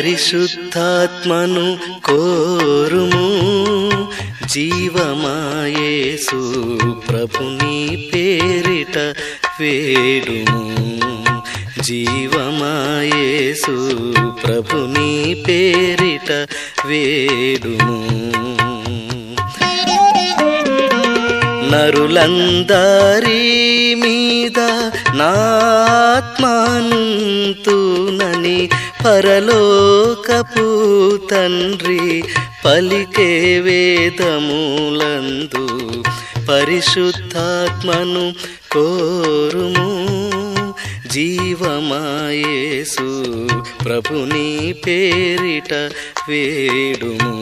పరిశుద్ధాత్మను కోరుము జీవమాయేసు ప్రభుని పేరిట వేడుము జీవమాయేసు ప్రభుని పేరిట వేడుము నరులందరి మీద నాత్మానుంతునని పరలోకపు తండ్రి పలికే వేదములందు పరిశుద్ధాత్మను కోరుము జీవమాయేసు ప్రభుని పేరిట వేడుము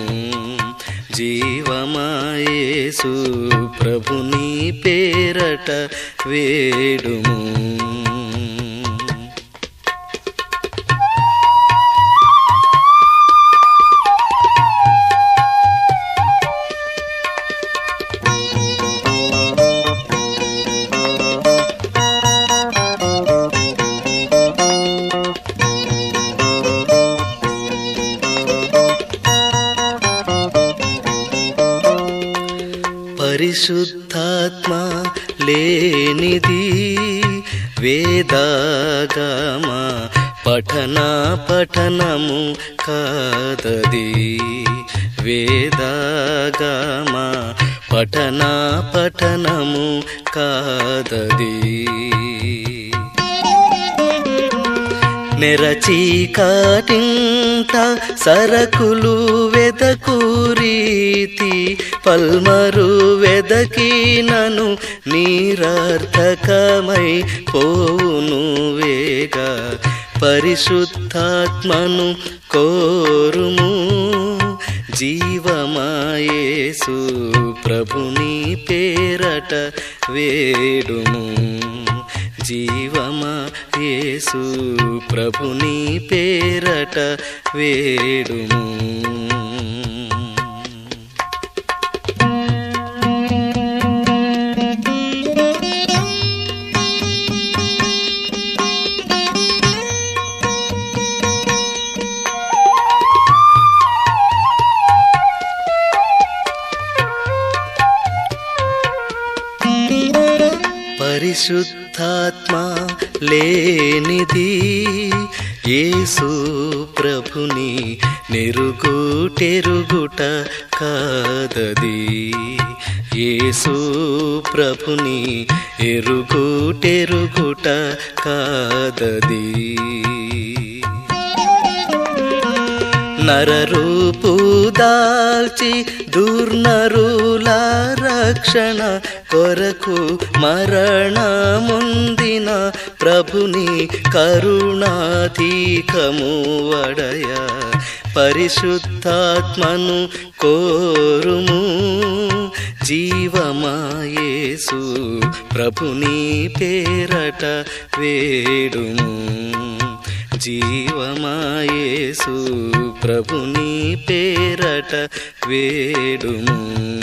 జీవమాయేసు ప్రభుని పేరట వేడుము పరిశుద్ధాత్మ లేనిది వేదాగమ పఠన పఠనము కాదది వేదాగమ పఠన పఠనము కాదది నెరచీకాటింట సరకులు వెదకు రీతి పల్మరు వెదకినను నీరర్థకమై పోవును వేగ పరిశుద్ధాత్మను కోరుము జీవమాయేసు ప్రభుని పేరట వేడుము జీవమా యేసు ప్రభుని పేరట వేడుము పరిశుద్ధాత్మ లేనిది యేసు ప్రభుని నెరుగుటెరుగుట కాదది యేసు ప్రభుని ఎరుగుటెరుగుట కాదది నరరూపు దాల్చి దుర్నరుల రక్షణ కొరకు మరణముందిన ప్రభుని కరుణాధికము వడయ పరిశుద్ధాత్మను కోరుము జీవమాయేసు ప్రభుని పేరట వేడుము జీవమాయేసు ప్రభుని పేరట వేడుము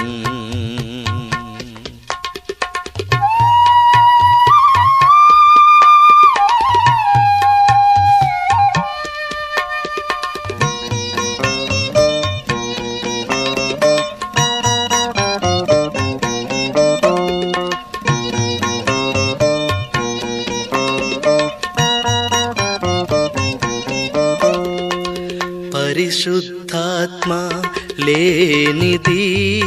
పరిశుద్ధాత్మ లేనిది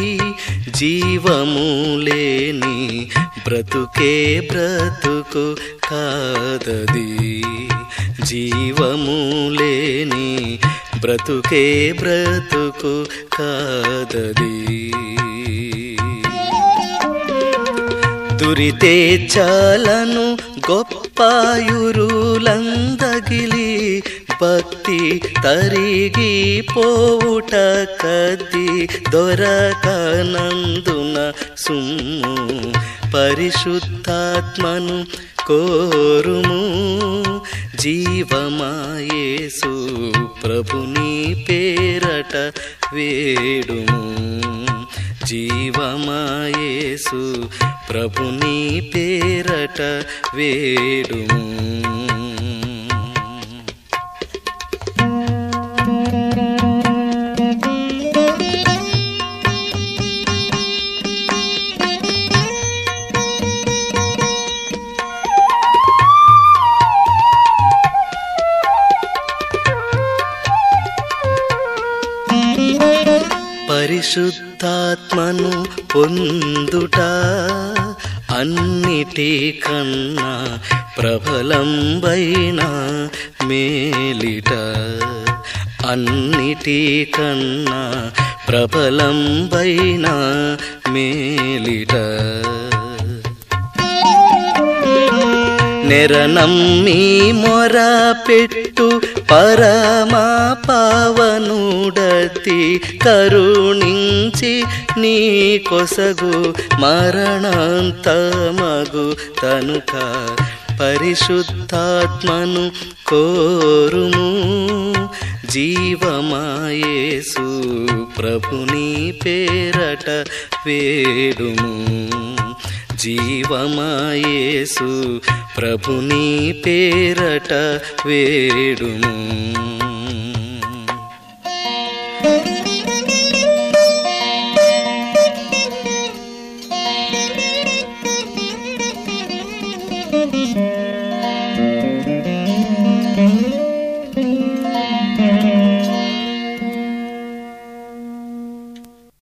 జీవము లేని బ్రతుకే బ్రతుకు కాదది జీవము లేని బ్రతుకే బ్రతుకు కాదది దురితే చాలను గొప్పాయురులందగిలి భక్తి తరిగి పోవుట కది దొరకనందున సుమ్ము పరిశుద్ధాత్మను కోరుము జీవమాయేసు ప్రభుని పేరట వేడుము జీవమాయేసు ప్రభుని పేరట వేడుము పరిశుద్ధాత్మను పొందుట అన్నిటికన్నా ప్రబలంబైన మేలిట అన్నిటికన్నా ప్రబలంబైన మేలిట నెరనమ్మి మొర పెట్టు పరమా పావనుడతి కరుణించి నీ కొసగు మరణాంతమగు తనుక పరిశుద్ధాత్మను కోరుము జీవమాయేసు ప్రభుని పేరట వేడుము జీవమాయేసు ప్రభుని పేరట వేడుము